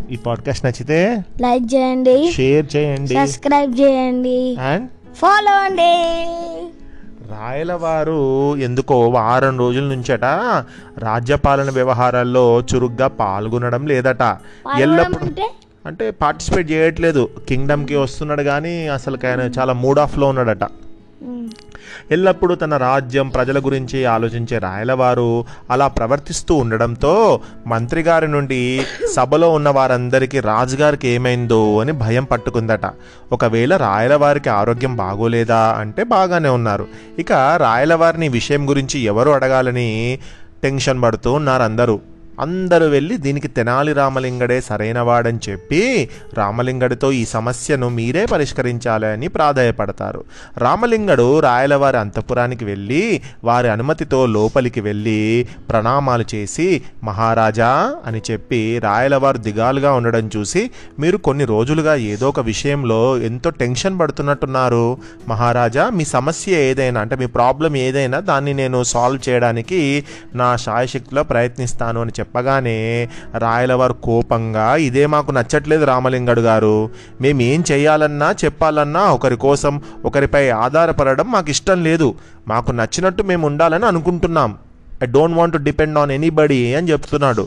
ఈ పాడ్కాస్ట్ నచ్చితే లైక్ చేయండి షేర్ చేయండి సబ్స్క్రైబ్ చేయండి అండ్ ఫాలో అండి రాయలవారు ఎందుకో వారం రోజుల నుంచట రాజ్యపాలన వ్యవహారాల్లో చురుగ్గా పాల్గొనడం లేదట ఎల్లప్పుడు అంటే అంటే పార్టిసిపేట్ చేయట్లేదు కింగ్డమ్కి వస్తున్నాడు కానీ అసలు ఆయన చాలా మూడ్ ఆఫ్లో ఉన్నాడట ఎల్లప్పుడూ తన రాజ్యం ప్రజల గురించి ఆలోచించే రాయలవారు అలా ప్రవర్తిస్తూ ఉండడంతో మంత్రి గారి నుండి సభలో ఉన్న వారందరికీ రాజుగారికి ఏమైందో అని భయం పట్టుకుందట ఒకవేళ రాయలవారికి ఆరోగ్యం బాగోలేదా అంటే బాగానే ఉన్నారు ఇక రాయలవారిని ఈ విషయం గురించి ఎవరు అడగాలని టెన్షన్ పడుతూ ఉన్నారు అందరూ అందరూ వెళ్ళి దీనికి తెనాలి రామలింగడే సరైనవాడని చెప్పి రామలింగడితో ఈ సమస్యను మీరే పరిష్కరించాలి అని ప్రాధాయపడతారు రామలింగడు రాయలవారి అంతఃపురానికి వెళ్ళి వారి అనుమతితో లోపలికి వెళ్ళి ప్రణామాలు చేసి మహారాజా అని చెప్పి రాయలవారు దిగాలుగా ఉండడం చూసి మీరు కొన్ని రోజులుగా ఏదో ఒక విషయంలో ఎంతో టెన్షన్ పడుతున్నట్టున్నారు మహారాజా మీ సమస్య ఏదైనా అంటే మీ ప్రాబ్లం ఏదైనా దాన్ని నేను సాల్వ్ చేయడానికి నా శాయశక్తిలో ప్రయత్నిస్తాను అని చెప్పగానే రాయలవారు కోపంగా ఇదే మాకు నచ్చట్లేదు రామలింగడు గారు మేము ఏం చేయాలన్నా చెప్పాలన్నా ఒకరి కోసం ఒకరిపై ఆధారపడడం మాకు ఇష్టం లేదు మాకు నచ్చినట్టు మేము ఉండాలని అనుకుంటున్నాం I don't want to depend on anybody అని చెప్తున్నాడు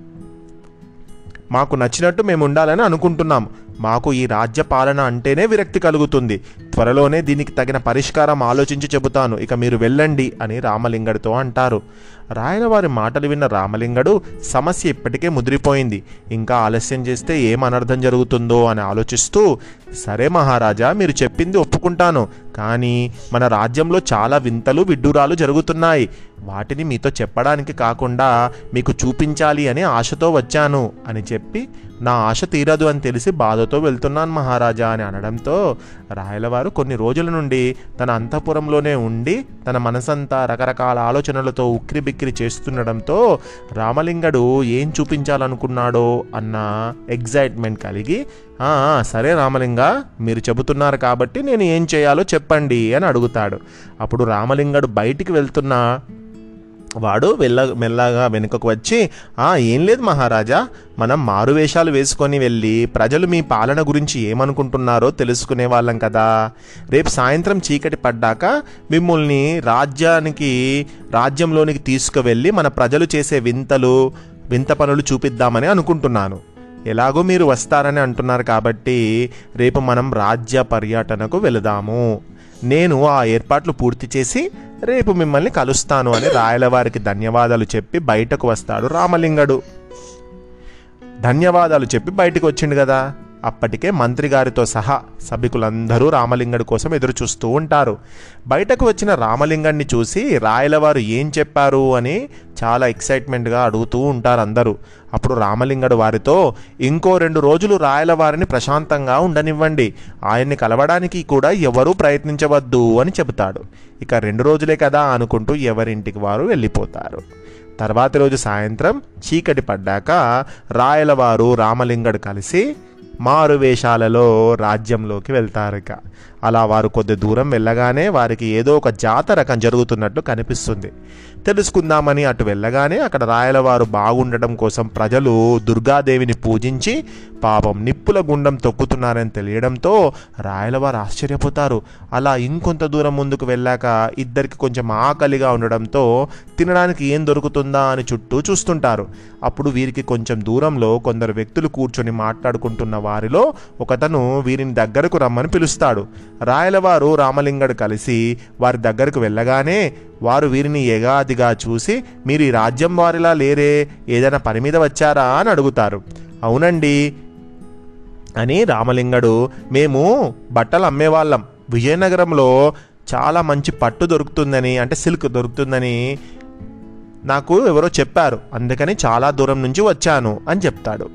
మాకు నచ్చినట్టు మేము ఉండాలని అనుకుంటున్నాం మాకు ఈ రాజ్య పాలన అంటేనే విరక్తి కలుగుతుంది త్వరలోనే దీనికి తగిన పరిష్కారం ఆలోచించి చెబుతాను ఇక మీరు వెళ్ళండి అని రామలింగడితో అంటారు రాయలవారి మాటలు విన్న రామలింగడు సమస్య ఇప్పటికే ముదిరిపోయింది ఇంకా ఆలస్యం చేస్తే ఏం అనర్థం జరుగుతుందో అని ఆలోచిస్తూ సరే మహారాజా మీరు చెప్పింది ఒప్పుకుంటాను కానీ మన రాజ్యంలో చాలా వింతలు విడ్డూరాలు జరుగుతున్నాయి వాటిని మీతో చెప్పడానికి కాకుండా మీకు చూపించాలి అని ఆశతో వచ్చాను అని చెప్పి నా ఆశ తీరదు అని తెలిసి బాధతో వెళ్తున్నాను మహారాజా అని అనడంతో రాయలవారు కొన్ని రోజుల నుండి తన అంతఃపురంలోనే ఉండి తన మనసంతా రకరకాల ఆలోచనలతో ఉక్కిరి బిక్కిరి చేస్తుండడంతో రామలింగడు ఏం చూపించాలనుకున్నాడో అన్న ఎగ్జైట్మెంట్ కలిగి "ఆ, ఆ, సరే రామలింగ మీరు చెబుతున్నారు కాబట్టి నేను ఏం చేయాలో చెప్పండి అని అడుగుతాడు అప్పుడు రామలింగడు బయటికి వెళ్తున్న వాడు వెళ్ళ మెల్లగా వెనుకకు వచ్చి "ఆ, ఏం లేదు మహారాజా మనం మారువేషాలు వేసుకొని వెళ్ళి ప్రజలు మీ పాలన గురించి ఏమనుకుంటున్నారో తెలుసుకునే వాళ్ళం కదా రేపు సాయంత్రం చీకటి పడ్డాక మిమ్మల్ని రాజ్యానికి రాజ్యంలోనికి తీసుకువెళ్ళి మన ప్రజలు చేసే వింతలు వింత పనులు చూపిద్దామని అనుకుంటున్నాను ఎలాగో మీరు వస్తారని అంటున్నారు కాబట్టి రేపు మనం రాజ్య పర్యటనకు వెళదాము నేను ఆ ఏర్పాట్లు పూర్తి చేసి రేపు మిమ్మల్ని కలుస్తాను అని రాయలవారికి ధన్యవాదాలు చెప్పి బయటకు వస్తాడు రామలింగడు ధన్యవాదాలు చెప్పి బయటికి వచ్చిండు కదా అప్పటికే మంత్రి గారితో సహా సభికులందరూ రామలింగడి కోసం ఎదురు చూస్తూ ఉంటారు బయటకు వచ్చిన రామలింగాన్ని చూసి రాయలవారు ఏం చెప్పారు అని చాలా ఎక్సైట్మెంట్గా అడుగుతూ ఉంటారు అందరూ అప్పుడు రామలింగడు వారితో ఇంకో రెండు రోజులు రాయలవారిని ప్రశాంతంగా ఉండనివ్వండి ఆయన్ని కలవడానికి కూడా ఎవరూ ప్రయత్నించవద్దు అని చెబుతాడు ఇక రెండు రోజులే కదా అనుకుంటూ ఎవరింటికి వారు వెళ్ళిపోతారు తర్వాతి రోజు సాయంత్రం చీకటి పడ్డాక రాయలవారు రామలింగడు కలిసి మారు వేషాలలో రాజ్యంలోకి వెళ్తారు ఇక అలా వారు కొద్ది దూరం వెళ్ళగానే వారికి ఏదో ఒక జాతరకం జరుగుతున్నట్లు కనిపిస్తుంది తెలుసుకుందామని అటు వెళ్ళగానే అక్కడ రాయలవారు బాగుండటం కోసం ప్రజలు దుర్గాదేవిని పూజించి పాపం నిప్పుల గుండం తొక్కుతున్నారని తెలియడంతో రాయలవారు ఆశ్చర్యపోతారు అలా ఇంకొంత దూరం ముందుకు వెళ్ళాక ఇద్దరికి కొంచెం ఆకలిగా ఉండడంతో తినడానికి ఏం దొరుకుతుందా అని చుట్టూ చూస్తుంటారు అప్పుడు వీరికి కొంచెం దూరంలో కొందరు వ్యక్తులు కూర్చొని మాట్లాడుకుంటున్న వారిలో ఒకతను వీరిని దగ్గరకు రమ్మని పిలుస్తాడు రాయలవారు రామలింగడు కలిసి వారి దగ్గరకు వెళ్ళగానే వారు వీరిని ఎగాదిగా చూసి మీరు ఈ రాజ్యం వారిలా లేరే ఏదైనా పని మీద వచ్చారా అని అడుగుతారు అవునండి అని రామలింగడు మేము బట్టలు అమ్మేవాళ్ళం విజయనగరంలో చాలా మంచి పట్టు దొరుకుతుందని అంటే సిల్క్ దొరుకుతుందని నాకు ఎవరో చెప్పారు అందుకని చాలా దూరం నుంచి వచ్చాను అని చెప్తాడు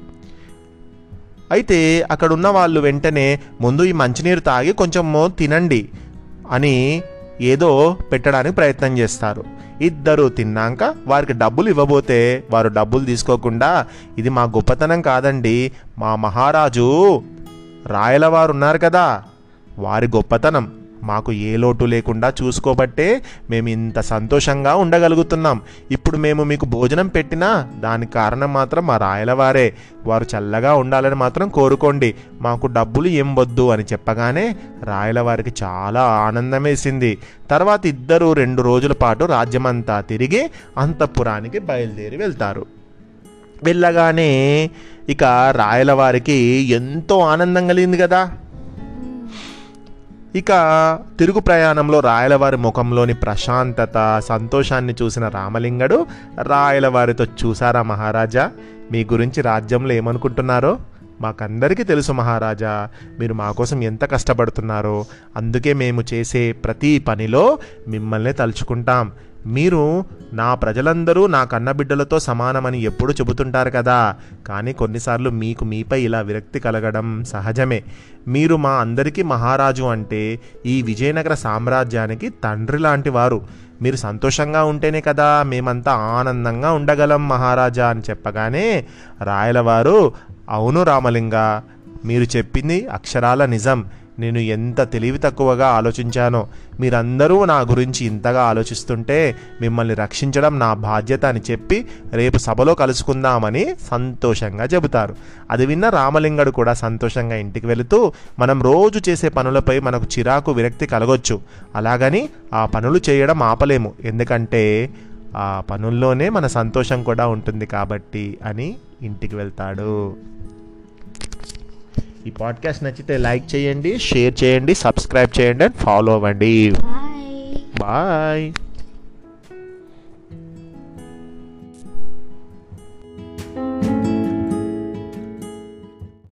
అయితే అక్కడ ఉన్న వాళ్ళు వెంటనే ముందు ఈ మంచినీరు తాగి కొంచెం తినండి అని ఏదో పెట్టడానికి ప్రయత్నం చేస్తారు ఇద్దరు తిన్నాక వారికి డబ్బులు ఇవ్వబోతే వారు డబ్బులు తీసుకోకుండా ఇది మా గొప్పతనం కాదండి మా మహారాజు రాయలవారు ఉన్నారు కదా వారి గొప్పతనం మాకు ఏ లోటు లేకుండా చూసుకోబట్టే మేము ఇంత సంతోషంగా ఉండగలుగుతున్నాం ఇప్పుడు మేము మీకు భోజనం పెట్టినా దానికి కారణం మాత్రం మా రాయలవారే వారు చల్లగా ఉండాలని మాత్రం కోరుకోండి మాకు డబ్బులు ఏం వద్దు అని చెప్పగానే రాయలవారికి చాలా ఆనందం వేసింది తర్వాత ఇద్దరు రెండు రోజుల పాటు రాజ్యమంతా తిరిగి అంతఃపురానికి బయలుదేరి వెళ్తారు వెళ్ళగానే ఇక రాయలవారికి ఎంతో ఆనందం కలిగింది కదా ఇక తిరుగు ప్రయాణంలో రాయలవారి ముఖంలోని ప్రశాంతత సంతోషాన్ని చూసిన రామలింగడు రాయలవారితో చూసారా మహారాజా మీ గురించి రాజ్యంలో ఏమనుకుంటున్నారో మాకందరికీ తెలుసు మహారాజా మీరు మా కోసం ఎంత కష్టపడుతున్నారో అందుకే మేము చేసే ప్రతి పనిలో మిమ్మల్ని తలుచుకుంటాం మీరు నా ప్రజలందరూ నా కన్నబిడ్డలతో సమానమని ఎప్పుడు చెబుతుంటారు కదా కానీ కొన్నిసార్లు మీకు మీపై ఇలా విరక్తి కలగడం సహజమే మీరు మా అందరికీ మహారాజు అంటే ఈ విజయనగర సామ్రాజ్యానికి తండ్రి లాంటి వారు మీరు సంతోషంగా ఉంటేనే కదా మేమంతా ఆనందంగా ఉండగలం మహారాజా అని చెప్పగానే రాయలవారు అవును రామలింగ మీరు చెప్పింది అక్షరాల నిజం నేను ఎంత తెలివి తక్కువగా ఆలోచించానో మీరందరూ నా గురించి ఇంతగా ఆలోచిస్తుంటే మిమ్మల్ని రక్షించడం నా బాధ్యత అని చెప్పి రేపు సభలో కలుసుకుందామని సంతోషంగా చెబుతారు అది విన్న రామలింగడు కూడా సంతోషంగా ఇంటికి వెళుతూ మనం రోజు చేసే పనులపై మనకు చిరాకు విరక్తి కలగొచ్చు అలాగని ఆ పనులు చేయడం ఆపలేము ఎందుకంటే ఆ పనుల్లోనే మన సంతోషం కూడా ఉంటుంది కాబట్టి అని ఇంటికి వెళ్తాడు ఈ పాడ్కాస్ట్ నచ్చితే లైక్ చేయండి షేర్ చేయండి సబ్స్క్రైబ్ చేయండి అండ్ ఫాలో అవ్వండి బాయ్ బాయ్